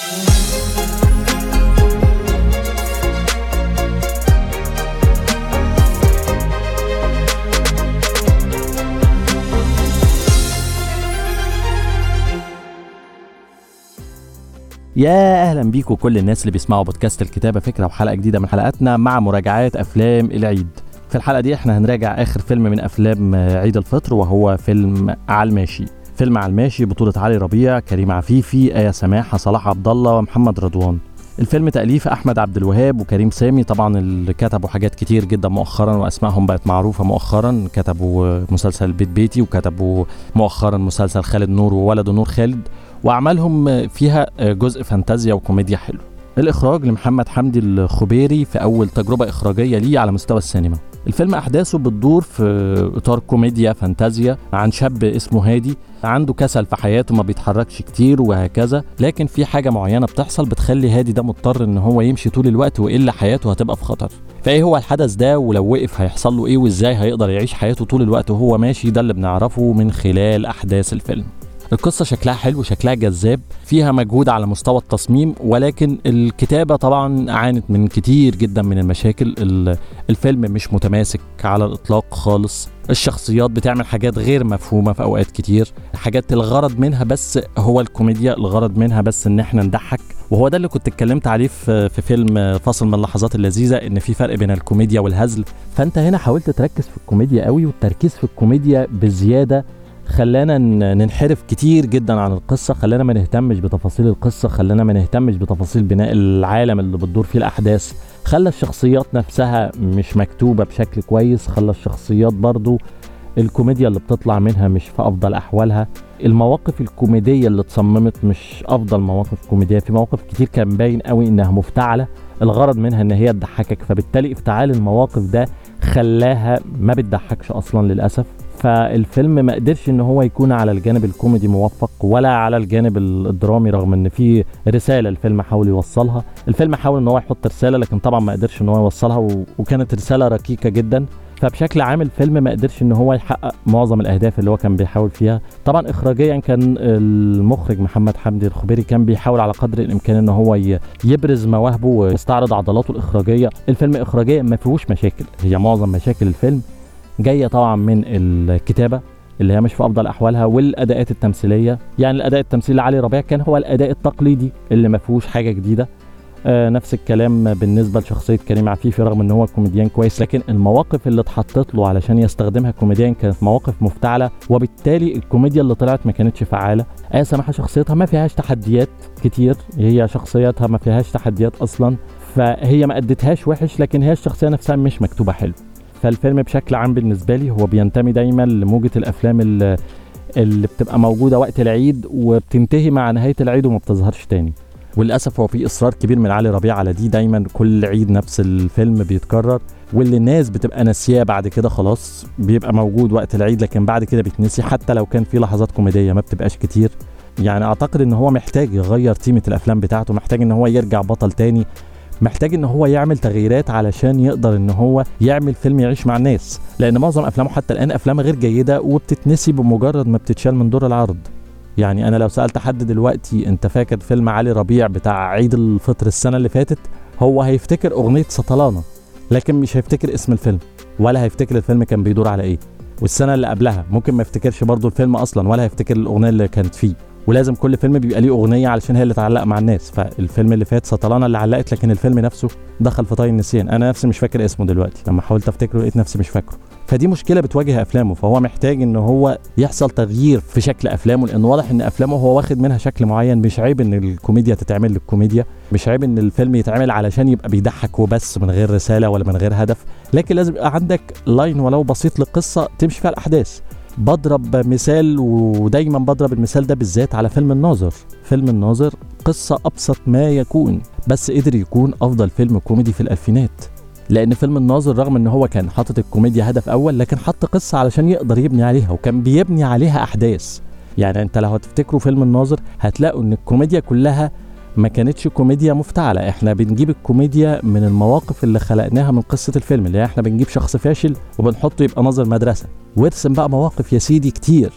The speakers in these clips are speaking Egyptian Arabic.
يا اهلا بيكم كل الناس اللي بيسمعوا بودكاست الكتابه فكره وحلقه جديده من حلقاتنا مع مراجعات افلام العيد في الحلقه دي احنا هنراجع اخر فيلم من افلام عيد الفطر وهو فيلم على الماشي فيلم على الماشي بطولة علي ربيع، كريم عفيفي، آية سماحة، صلاح عبد الله ومحمد رضوان. الفيلم تأليف أحمد عبد الوهاب وكريم سامي طبعا اللي كتبوا حاجات كتير جدا مؤخرا وأسمائهم بقت معروفة مؤخرا كتبوا مسلسل بيت بيتي وكتبوا مؤخرا مسلسل خالد نور وولده نور خالد وأعمالهم فيها جزء فانتازيا وكوميديا حلو الإخراج لمحمد حمدي الخبيري في أول تجربة إخراجية ليه على مستوى السينما الفيلم أحداثه بتدور في إطار كوميديا فانتازيا عن شاب اسمه هادي عنده كسل في حياته ما بيتحركش كتير وهكذا لكن في حاجة معينة بتحصل بتخلي هادي ده مضطر ان هو يمشي طول الوقت وإلا حياته هتبقى في خطر فايه هو الحدث ده ولو وقف هيحصل له ايه وازاي هيقدر يعيش حياته طول الوقت وهو ماشي ده اللي بنعرفه من خلال أحداث الفيلم القصة شكلها حلو شكلها جذاب فيها مجهود على مستوى التصميم ولكن الكتابة طبعا عانت من كتير جدا من المشاكل الفيلم مش متماسك على الإطلاق خالص الشخصيات بتعمل حاجات غير مفهومة في أوقات كتير حاجات الغرض منها بس هو الكوميديا الغرض منها بس إن احنا نضحك وهو ده اللي كنت اتكلمت عليه في فيلم فاصل من اللحظات اللذيذة إن في فرق بين الكوميديا والهزل فأنت هنا حاولت تركز في الكوميديا قوي والتركيز في الكوميديا بزيادة خلانا ننحرف كتير جدا عن القصة خلانا ما نهتمش بتفاصيل القصة خلانا ما نهتمش بتفاصيل بناء العالم اللي بتدور فيه الأحداث خلى الشخصيات نفسها مش مكتوبة بشكل كويس خلى الشخصيات برضو الكوميديا اللي بتطلع منها مش في أفضل أحوالها المواقف الكوميدية اللي اتصممت مش أفضل مواقف كوميدية في مواقف كتير كان باين قوي إنها مفتعلة الغرض منها إن هي تضحكك فبالتالي افتعال المواقف ده خلاها ما بتضحكش أصلا للأسف فالفيلم ما قدرش ان هو يكون على الجانب الكوميدي موفق ولا على الجانب الدرامي رغم ان في رساله الفيلم حاول يوصلها الفيلم حاول ان هو يحط رساله لكن طبعا ما قدرش ان هو يوصلها وكانت رساله ركيكه جدا فبشكل عام الفيلم ما قدرش ان هو يحقق معظم الاهداف اللي هو كان بيحاول فيها طبعا اخراجيا كان المخرج محمد حمدي الخبيري كان بيحاول على قدر الامكان ان هو يبرز مواهبه ويستعرض عضلاته الاخراجيه الفيلم اخراجيا ما فيهوش مشاكل هي معظم مشاكل الفيلم جايه طبعا من الكتابه اللي هي مش في افضل احوالها والاداءات التمثيليه يعني الاداء التمثيلي لعلي ربيع كان هو الاداء التقليدي اللي ما فيهوش حاجه جديده آه نفس الكلام بالنسبه لشخصيه كريم عفيفي رغم ان هو كوميديان كويس لكن المواقف اللي اتحطت له علشان يستخدمها كوميديان كانت مواقف مفتعله وبالتالي الكوميديا اللي طلعت ما كانتش فعاله آية سماحه شخصيتها ما فيهاش تحديات كتير هي شخصيتها ما فيهاش تحديات اصلا فهي ما ادتهاش وحش لكن هي الشخصيه نفسها مش مكتوبه حلو فالفيلم بشكل عام بالنسبه لي هو بينتمي دايما لموجه الافلام اللي, اللي بتبقى موجوده وقت العيد وبتنتهي مع نهايه العيد وما بتظهرش تاني وللاسف هو في اصرار كبير من علي ربيع على دي دايما كل عيد نفس الفيلم بيتكرر واللي الناس بتبقى ناسياه بعد كده خلاص بيبقى موجود وقت العيد لكن بعد كده بيتنسي حتى لو كان في لحظات كوميديه ما بتبقاش كتير يعني اعتقد ان هو محتاج يغير تيمه الافلام بتاعته محتاج ان هو يرجع بطل تاني محتاج ان هو يعمل تغييرات علشان يقدر ان هو يعمل فيلم يعيش مع الناس لان معظم افلامه حتى الان افلام غير جيده وبتتنسي بمجرد ما بتتشال من دور العرض يعني انا لو سالت حد دلوقتي انت فاكر فيلم علي ربيع بتاع عيد الفطر السنه اللي فاتت هو هيفتكر اغنيه سطلانه لكن مش هيفتكر اسم الفيلم ولا هيفتكر الفيلم كان بيدور على ايه والسنه اللي قبلها ممكن ما يفتكرش برضو الفيلم اصلا ولا هيفتكر الاغنيه اللي كانت فيه ولازم كل فيلم بيبقى ليه اغنيه علشان هي اللي تعلق مع الناس فالفيلم اللي فات سطلانه اللي علقت لكن الفيلم نفسه دخل في طي النسيان انا نفسي مش فاكر اسمه دلوقتي لما حاولت افتكره لقيت نفسي مش فاكره فدي مشكله بتواجه افلامه فهو محتاج ان هو يحصل تغيير في شكل افلامه لان واضح ان افلامه هو واخد منها شكل معين مش عيب ان الكوميديا تتعمل للكوميديا مش عيب ان الفيلم يتعمل علشان يبقى بيضحك وبس من غير رساله ولا من غير هدف لكن لازم يبقى عندك لاين ولو بسيط للقصه تمشي فيها الاحداث بضرب مثال ودايما بضرب المثال ده بالذات على فيلم الناظر فيلم الناظر قصة أبسط ما يكون بس قدر يكون أفضل فيلم كوميدي في الألفينات لأن فيلم الناظر رغم إن هو كان حاطط الكوميديا هدف أول لكن حط قصة علشان يقدر يبني عليها وكان بيبني عليها أحداث يعني أنت لو هتفتكروا فيلم الناظر هتلاقوا إن الكوميديا كلها ما كانتش كوميديا مفتعلة احنا بنجيب الكوميديا من المواقف اللي خلقناها من قصة الفيلم اللي احنا بنجيب شخص فاشل وبنحطه يبقى ناظر مدرسة وارسم بقى مواقف يا سيدي كتير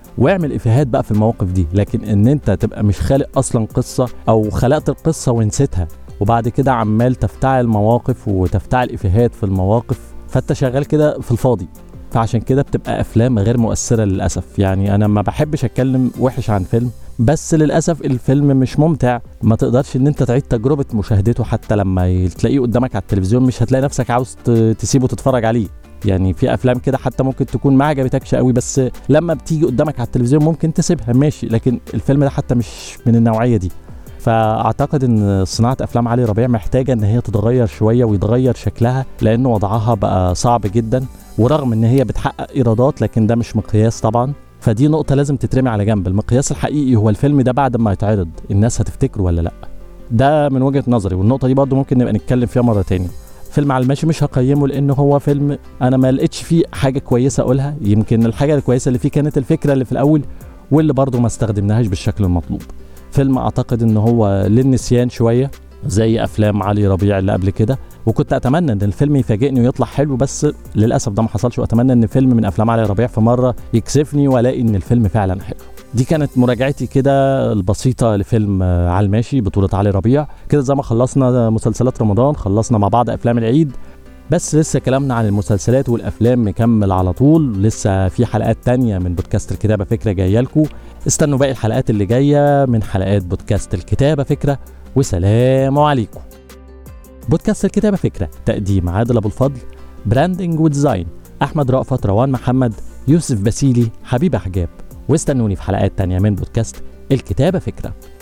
واعمل افيهات بقى في المواقف دي لكن ان انت تبقى مش خالق اصلا قصه او خلقت القصه ونسيتها وبعد كده عمال تفتعل مواقف وتفتعل افيهات في المواقف فانت شغال كده في الفاضي فعشان كده بتبقى افلام غير مؤثره للاسف يعني انا ما بحبش اتكلم وحش عن فيلم بس للاسف الفيلم مش ممتع ما تقدرش ان انت تعيد تجربه مشاهدته حتى لما تلاقيه قدامك على التلفزيون مش هتلاقي نفسك عاوز تسيبه تتفرج عليه يعني في افلام كده حتى ممكن تكون ما عجبتكش قوي بس لما بتيجي قدامك على التلفزيون ممكن تسيبها ماشي لكن الفيلم ده حتى مش من النوعيه دي فاعتقد ان صناعه افلام علي ربيع محتاجه ان هي تتغير شويه ويتغير شكلها لان وضعها بقى صعب جدا ورغم ان هي بتحقق ايرادات لكن ده مش مقياس طبعا فدي نقطه لازم تترمي على جنب المقياس الحقيقي هو الفيلم ده بعد ما يتعرض الناس هتفتكره ولا لا ده من وجهه نظري والنقطه دي برضو ممكن نبقى نتكلم فيها مره تاني فيلم على الماشي مش هقيمه لانه هو فيلم انا ما لقيتش فيه حاجه كويسه اقولها يمكن الحاجه الكويسه اللي فيه كانت الفكره اللي في الاول واللي برضه ما استخدمناهاش بالشكل المطلوب فيلم اعتقد ان هو للنسيان شويه زي افلام علي ربيع اللي قبل كده وكنت اتمنى ان الفيلم يفاجئني ويطلع حلو بس للاسف ده ما حصلش واتمنى ان فيلم من افلام علي ربيع في مره يكسفني والاقي ان الفيلم فعلا حلو دي كانت مراجعتي كده البسيطه لفيلم على الماشي بطوله علي ربيع كده زي ما خلصنا مسلسلات رمضان خلصنا مع بعض افلام العيد بس لسه كلامنا عن المسلسلات والافلام مكمل على طول لسه في حلقات تانية من بودكاست الكتابه فكره جايه لكم استنوا باقي الحلقات اللي جايه من حلقات بودكاست الكتابه فكره وسلام عليكم بودكاست الكتابه فكره تقديم عادل ابو الفضل براندنج وديزاين احمد رأفت روان محمد يوسف بسيلي حبيب حجاب واستنوني في حلقات تانية من بودكاست الكتابه فكره